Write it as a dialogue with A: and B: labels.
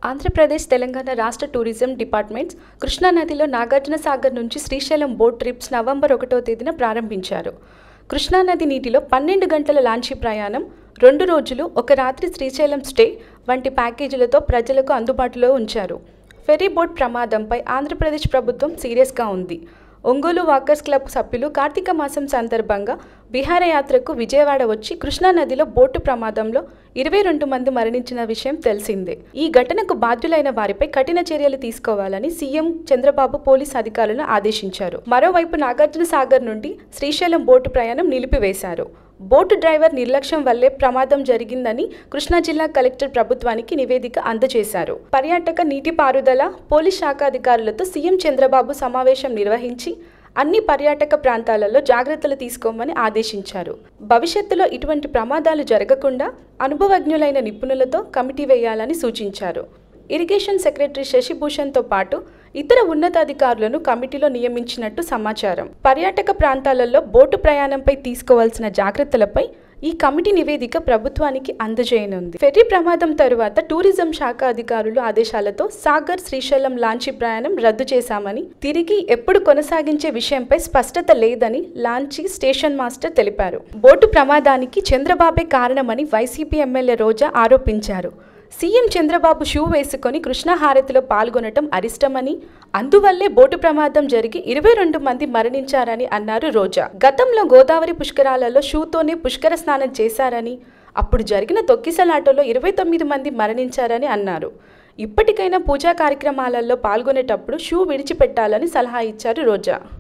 A: ఆంధ్రప్రదేశ్ తెలంగాణ రాష్ట్ర tourism departments కృష్ణానదిలో నాగార్జున సాగర్ నుంచి శ్రీశైలం బోట్ ట్రిప్స్ నవంబర్ ఒకటో తేదీన ప్రారంభించారు కృష్ణానది నీటిలో పన్నెండు గంటల లాంచీ ప్రయాణం రెండు రోజులు ఒక రాత్రి శ్రీశైలం స్టే వంటి ప్యాకేజీలతో ప్రజలకు అందుబాటులో ఉంచారు ఫెరీ బోట్ ప్రమాదంపై ఆంధ్రప్రదేశ్ ప్రభుత్వం సీరియస్గా ఉంది ఒంగోలు వాకర్స్ క్లబ్ సభ్యులు కార్తీక మాసం సందర్భంగా విహారయాత్రకు విజయవాడ వచ్చి కృష్ణానదిలో బోటు ప్రమాదంలో ఇరవై రెండు మంది మరణించిన విషయం తెలిసిందే ఈ ఘటనకు బాధ్యులైన వారిపై కఠిన చర్యలు తీసుకోవాలని సీఎం చంద్రబాబు పోలీస్ అధికారులను ఆదేశించారు మరోవైపు నాగార్జున సాగర్ నుండి శ్రీశైలం బోటు ప్రయాణం నిలిపివేశారు బోటు డ్రైవర్ నిర్లక్ష్యం వల్లే ప్రమాదం జరిగిందని కృష్ణా జిల్లా కలెక్టర్ ప్రభుత్వానికి నివేదిక అందజేశారు పర్యాటక నీటిపారుదల పోలీస్ శాఖ అధికారులతో సీఎం చంద్రబాబు సమావేశం నిర్వహించి అన్ని పర్యాటక ప్రాంతాలలో జాగ్రత్తలు తీసుకోమని ఆదేశించారు భవిష్యత్తులో ఇటువంటి ప్రమాదాలు జరగకుండా అనుభవజ్ఞులైన నిపుణులతో కమిటీ వేయాలని సూచించారు ఇరిగేషన్ సెక్రటరీ శశిభూషణ్తో పాటు ఇతర ఉన్నతాధికారులను కమిటీలో నియమించినట్టు సమాచారం పర్యాటక ప్రాంతాలలో బోటు ప్రయాణంపై తీసుకోవాల్సిన జాగ్రత్తలపై ఈ కమిటీ నివేదిక ప్రభుత్వానికి అందజేయనుంది ఫెర్రీ ప్రమాదం తరువాత టూరిజం శాఖ అధికారులు ఆదేశాలతో సాగర్ శ్రీశైలం లాంచీ ప్రయాణం రద్దు చేశామని తిరిగి ఎప్పుడు కొనసాగించే విషయంపై స్పష్టత లేదని లాంచీ స్టేషన్ మాస్టర్ తెలిపారు బోటు ప్రమాదానికి చంద్రబాబే కారణమని వైసీపీ ఎమ్మెల్యే రోజా ఆరోపించారు సీఎం చంద్రబాబు షూ వేసుకొని కృష్ణహారతిలో పాల్గొనటం అరిష్టమని అందువల్లే బోటు ప్రమాదం జరిగి ఇరవై రెండు మంది మరణించారని అన్నారు రోజా గతంలో గోదావరి పుష్కరాలలో షూతోనే పుష్కర స్నానం చేశారని అప్పుడు జరిగిన తొక్కిసలాటలో ఇరవై తొమ్మిది మంది మరణించారని అన్నారు ఇప్పటికైనా పూజా కార్యక్రమాలలో పాల్గొనేటప్పుడు షూ విడిచిపెట్టాలని సలహా ఇచ్చారు రోజా